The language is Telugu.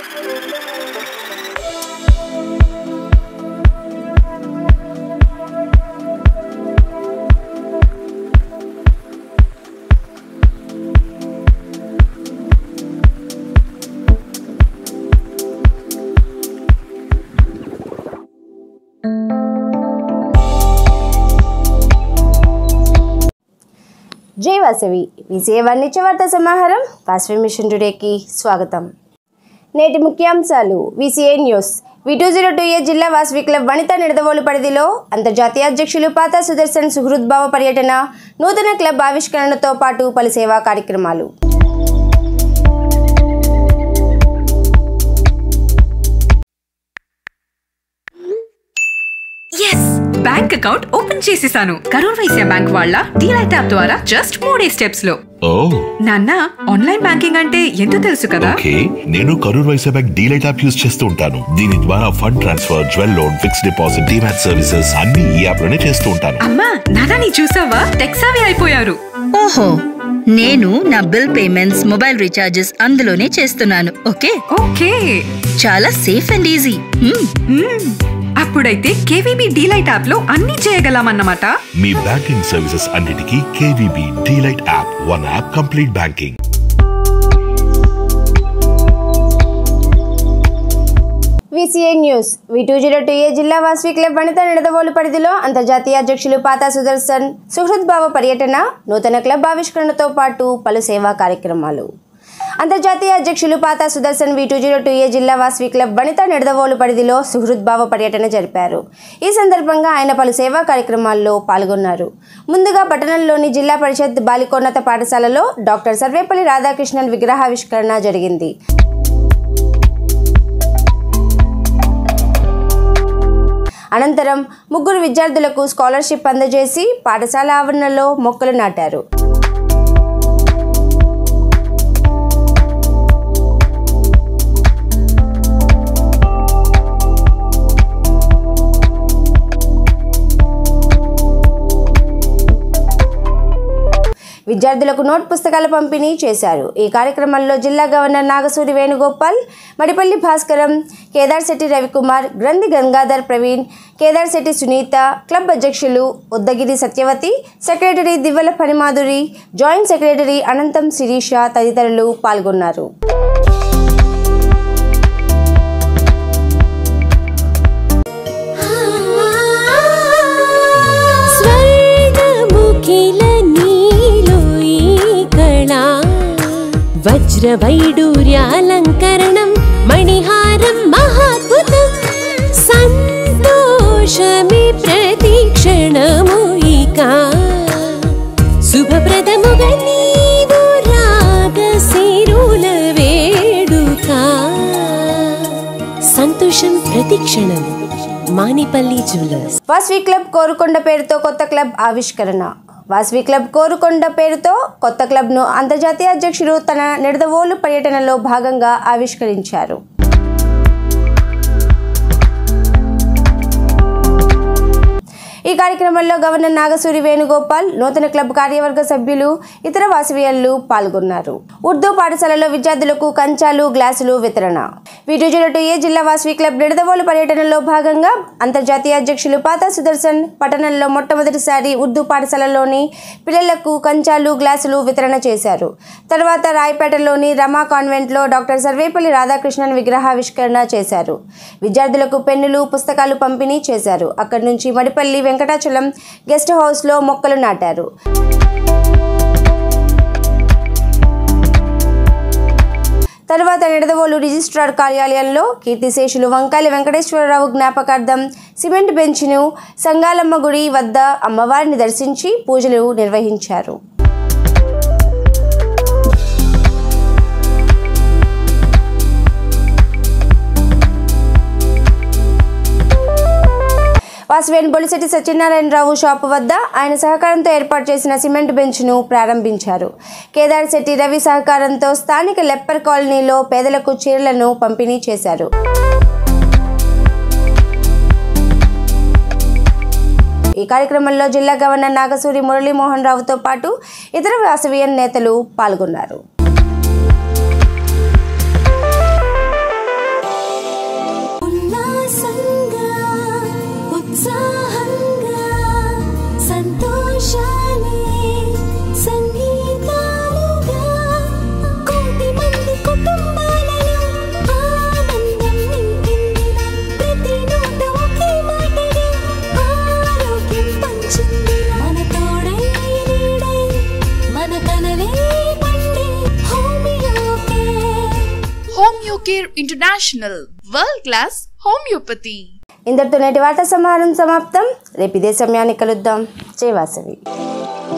జై వాసవి విజయ వాణిజ్య వార్త సమాహారం వాసవి మిషన్ టుడేకి స్వాగతం నేటి ముఖ్యాంశాలు VCA news V two zero two A జిల్లా వాసవి క్లబ్ వనిత నిడదవోలు పరిధిలో అంతర్జాతీయ అధ్యక్షులు పాతా సుదర్శన్ సుహృద్భావ పర్యటన నూతన క్లబ్ ఆవిష్కరణతో పాటు పలు సేవా కార్యక్రమాలు ఎస్ బ్యాంక్ అకౌంట్ ఓపెన్ చేసేసాను కరూర్ వైశ్య బ్యాంక్ వాళ్ళ డీలైట్ యాప్ ద్వారా జస్ట్ మూడే స్టెప్స్ లో ఓ నాన్న ఆన్లైన్ బ్యాంకింగ్ అంటే ఎంతో తెలుసు కదా ఓకే నేను Karur Vysya bank DLite app use చేస్తూ ఉంటాను దీని ద్వారా fund transfer jewel loan fixed deposit demat services అన్ని ఈ యాప్ లోనే చేస్తూ ఉంటాను అమ్మా నాన్న నీ చూసావా టెక్సావి అయిపోయారు ఓహో నేను నా బిల్ పేమెంట్స్ మొబైల్ రీఛార్జెస్ అందులోనే చేస్తున్నాను ఓకే ఓకే చాలా సేఫ్ అండ్ ఈజీ హ్మ్. మ్మ్. అప్పుడైతే కేవీబీ డీలైట్ యాప్ లో అన్ని చేయగలమన్నమాట మీ బ్యాంకింగ్ సర్వీసెస్ అన్నిటికీ KVB DLite app one app complete banking VCA news V two zero two A జిల్లా వాసవి క్లబ్ వనిత నిడదవోలు పరిధిలో అంతర్జాతీయ అధ్యక్షులు పాతా సుదర్శన్ సుహృద్భావ పర్యటన నూతన క్లబ్ ఆవిష్కరణతో పాటు పలు సేవా కార్యక్రమాలు అంతర్జాతీయ అధ్యక్షులు Patha Sudarshan V two zero two A జిల్లా వాసవి క్లబ్ వనిత నిడదవోలు పరిధిలో సుహృద్భావ పర్యటన జరిపారు ఈ సందర్భంగా ఆయన పలు సేవా కార్యక్రమాల్లో పాల్గొన్నారు ముందుగా పట్టణంలోని జిల్లా పరిషత్ బాలికోన్నత పాఠశాలలో డాక్టర్ సర్వేపల్లి రాధాకృష్ణన్ విగ్రహావిష్కరణ జరిగింది అనంతరం ముగ్గురు విద్యార్థులకు స్కాలర్షిప్ అందజేసి పాఠశాల ఆవరణలో మొక్కలు నాటారు విద్యార్థులకు నోట్ పుస్తకాల పంపిణీ చేశారు ఈ కార్యక్రమంలో జిల్లా గవర్నర్ నాగసూరి వేణుగోపాల్ మడిపల్లి భాస్కరం కేదార్ శెట్టి రవికుమార్ గ్రంథి గంగాధర్ ప్రవీణ్ కేదార్ శెట్టి సునీత క్లబ్ అధ్యక్షులు Uddagiri Satyavathi secretary Divvela Panimadhuri joint secretary Anantham Sirisha తదితరులు పాల్గొన్నారు స్వర్గముఖిల నీలో ఈ కళా వజ్రవైడూర్యాలంకరణం మణిహారం మహాద్భుతం సంతోషమే ప్రతిక్షణము ఇక శుభప్రదముగా నీవు రాగశిరుల వేడుక సంతోషం ప్రతిక్షణం మానిపల్లి జ్యువెలర్స్ వాస్వి క్లబ్ కోరుకొండ పేరుతో కొత్త క్లబ్ ఆవిష్కరణ వాస్వి క్లబ్ కోరుకొండ పేరుతో కొత్త క్లబ్ను అంతర్జాతీయ అధ్యక్షుడు తన నిడదవోలు పర్యటనలో భాగంగా ఆవిష్కరించారు ఈ కార్యక్రమంలో గవర్నర్ నాగసూరి వేణుగోపాల్ నూతన క్లబ్ కార్యవర్గ సభ్యులు ఇతర వాసవీయులు పాల్గొన్నారు ఉర్దూ పాఠశాలలో విద్యార్థులకు కంచాలు గ్లాసులు వితరణ వీడియో జీరో ఏ జిల్లా వాసవి క్లబ్ నిడదవోలు పర్యటనలో భాగంగా అంతర్జాతీయ అధ్యక్షులు పాతా సుదర్శన్ పట్టణంలో మొట్టమొదటిసారి ఉర్దూ పాఠశాలలోని పిల్లలకు కంచాలు గ్లాసులు వితరణ చేశారు తర్వాత రాయపేటలోని రమా కాన్వెంట్లో డాక్టర్ సర్వేపల్లి రాధాకృష్ణన్ విగ్రహావిష్కరణ చేశారు విద్యార్థులకు పెన్నులు పుస్తకాలు పంపిణీ చేశారు అక్కడి నుంచి మడిపల్లి వెంకటాచలం గెస్ట్ హౌస్లో మొక్కలు నాటారు తర్వాత నిడదవోలు రిజిస్ట్రార్ కార్యాలయంలో కీర్తిశేషులు వంకాయల వెంకటేశ్వరరావు జ్ఞాపకార్థం సిమెంట్ బెంచ్ను సంగాలమ్మ గుడి వద్ద అమ్మవారిని దర్శించి పూజలు నిర్వహించారు వాసవేన్ బొలిశెట్టి సత్యనారాయణరావు షాపు వద్ద ఆయన సహకారంతో ఏర్పాటు చేసిన సిమెంట్ బెంచ్ను ప్రారంభించారు కేదార్ శెట్టి రవి సహకారంతో స్థానిక లెప్పర్ కాలనీలో పేదలకు చీరలను పంపిణీ చేశారు ఈ కార్యక్రమంలో జిల్లా గవర్నర్ నాగసూరి మురళీమోహన్ రావుతో పాటు ఇతర వాసవియన్ నేతలు పాల్గొన్నారు ఇంటర్నేషనల్ వరల్డ్ క్లాస్ హోమియోపతి ఇంతటితో నేటి వార్తా సమాహారం సమాప్తం రేపు ఇదే సమయాన్ని కలుద్దాం జై వాసవి